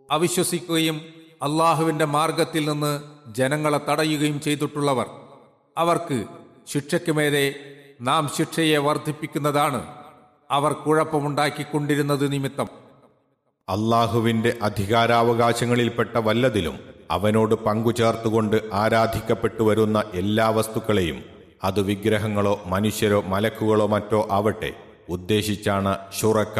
അവിശ്വസിക്കുകയും അള്ളാഹുവിന്റെ മാർഗത്തിൽ നിന്ന് ജനങ്ങളെ തടയുകയും ചെയ്തിട്ടുള്ളവർ അവർക്ക് ശിക്ഷയ്ക്ക് മേലെ നാം ശിക്ഷയെ വർദ്ധിപ്പിക്കുന്നതാണ് അവർ കുഴപ്പമുണ്ടാക്കിക്കൊണ്ടിരുന്നത് നിമിത്തം അള്ളാഹുവിന്റെ അധികാരാവകാശങ്ങളിൽപ്പെട്ട വല്ലതിലും അവനോട് പങ്കുചേർത്തുകൊണ്ട് ആരാധിക്കപ്പെട്ടു വരുന്ന എല്ലാ വസ്തുക്കളെയും അത് വിഗ്രഹങ്ങളോ മനുഷ്യരോ മലക്കുകളോ മറ്റോ ആവട്ടെ ഉദ്ദേശിച്ചാണ് ഷുറക്ക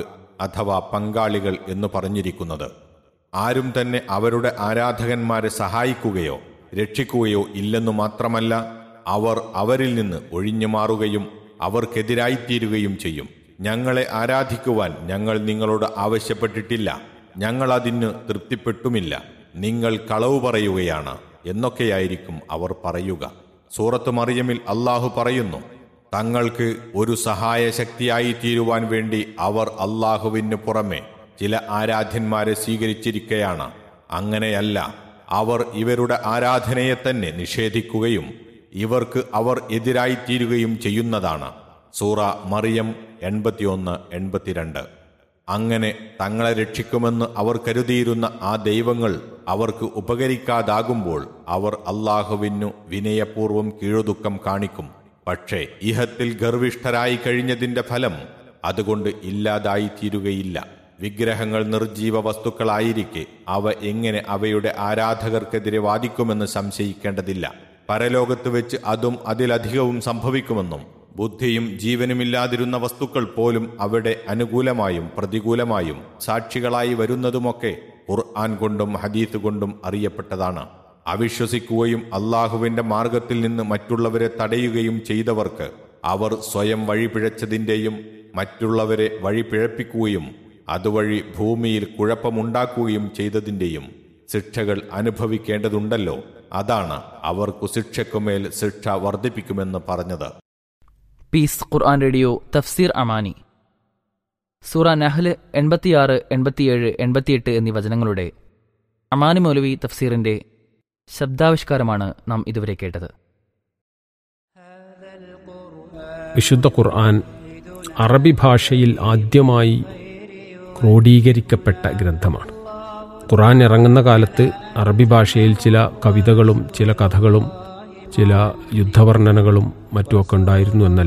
അഥവാ പങ്കാളികൾ എന്ന് പറഞ്ഞിരിക്കുന്നത് ആരും തന്നെ അവരുടെ ആരാധകന്മാരെ സഹായിക്കുകയോ രക്ഷിക്കുകയോ ഇല്ലെന്നു മാത്രമല്ല അവർ അവരിൽ നിന്ന് ഒഴിഞ്ഞു മാറുകയും അവർക്കെതിരായിത്തീരുകയും ചെയ്യും ഞങ്ങളെ ആരാധിക്കുവാൻ ഞങ്ങൾ നിങ്ങളോട് ആവശ്യപ്പെട്ടിട്ടില്ല ഞങ്ങൾ അതിന് തൃപ്തിപ്പെട്ടുമില്ല നിങ്ങൾ കളവ് പറയുകയാണ് എന്നൊക്കെയായിരിക്കും അവർ പറയുക സൂറത്ത് മറിയമിൽ അള്ളാഹു പറയുന്നു തങ്ങൾക്ക് ഒരു സഹായ ശക്തിയായി തീരുവാൻ വേണ്ടി അവർ അള്ളാഹുവിന് പുറമെ ചില ആരാധ്യന്മാരെ സ്വീകരിച്ചിരിക്കുകയാണ് അങ്ങനെയല്ല അവർ ഇവരുടെ ആരാധനയെ തന്നെ നിഷേധിക്കുകയും ഇവർക്ക് അവർ എതിരായിത്തീരുകയും ചെയ്യുന്നതാണ് സൂറ മറിയം എൺപത്തിയൊന്ന് എൺപത്തിരണ്ട് അങ്ങനെ തങ്ങളെ രക്ഷിക്കുമെന്ന് അവർ കരുതിയിരുന്ന ആ ദൈവങ്ങൾ അവർക്ക് ഉപകരിക്കാതാകുമ്പോൾ അവർ അള്ളാഹുവിനു വിനയപൂർവം കീഴുദുഃഖം കാണിക്കും പക്ഷേ ഇഹത്തിൽ ഗർവിഷ്ഠരായി കഴിഞ്ഞതിന്റെ ഫലം അതുകൊണ്ട് ഇല്ലാതായി തീരുകയില്ല വിഗ്രഹങ്ങൾ നിർജീവ വസ്തുക്കളായിരിക്കെ അവ എങ്ങനെ അവയുടെ ആരാധകർക്കെതിരെ വാദിക്കുമെന്ന് സംശയിക്കേണ്ടതില്ല പരലോകത്ത് വെച്ച് അതും അതിലധികവും സംഭവിക്കുമെന്നും ബുദ്ധിയും ജീവനുമില്ലാതിരുന്ന വസ്തുക്കൾ പോലും അവിടെ അനുകൂലമായും പ്രതികൂലമായും സാക്ഷികളായി വരുന്നതുമൊക്കെ ഖുർആൻ കൊണ്ടും ഹദീത്ത് കൊണ്ടും അറിയപ്പെട്ടതാണ് അവിശ്വസിക്കുകയും അള്ളാഹുവിന്റെ മാർഗത്തിൽ നിന്ന് മറ്റുള്ളവരെ തടയുകയും ചെയ്തവർക്ക് അവർ സ്വയം വഴിപിഴച്ചതിൻ്റെയും മറ്റുള്ളവരെ വഴിപിഴപ്പിക്കുകയും അതുവഴി ഭൂമിയിൽ കുഴപ്പമുണ്ടാക്കുകയും ചെയ്തതിൻ്റെയും ശിക്ഷകൾ അനുഭവിക്കേണ്ടതുണ്ടല്ലോ അതാണ് അവർക്കു ശിക്ഷയ്ക്കുമേൽ ശിക്ഷ വർദ്ധിപ്പിക്കുമെന്ന് പറഞ്ഞത് പീസ് ഖുർആൻ റേഡിയോ തഫ്സീർ അമാനി സൂറ നഹ്ല് എൺപത്തിയാറ് എൺപത്തിയേഴ് എൺപത്തിയെട്ട് എന്നീ വചനങ്ങളുടെ അമാനി മൗലവി തഫ്സീറിന്റെ ശബ്ദാവിഷ്കാരമാണ് നാം ഇതുവരെ കേട്ടത് വിശുദ്ധ ഖുർആൻ അറബി ഭാഷയിൽ ആദ്യമായി ക്രോഡീകരിക്കപ്പെട്ട ഗ്രന്ഥമാണ് ഖുർആൻ ഇറങ്ങുന്ന കാലത്ത് അറബി ഭാഷയിൽ ചില കവിതകളും ചില കഥകളും ചില യുദ്ധവർണ്ണനകളും മറ്റുമൊക്കെ ഉണ്ടായിരുന്നു എന്നല്ല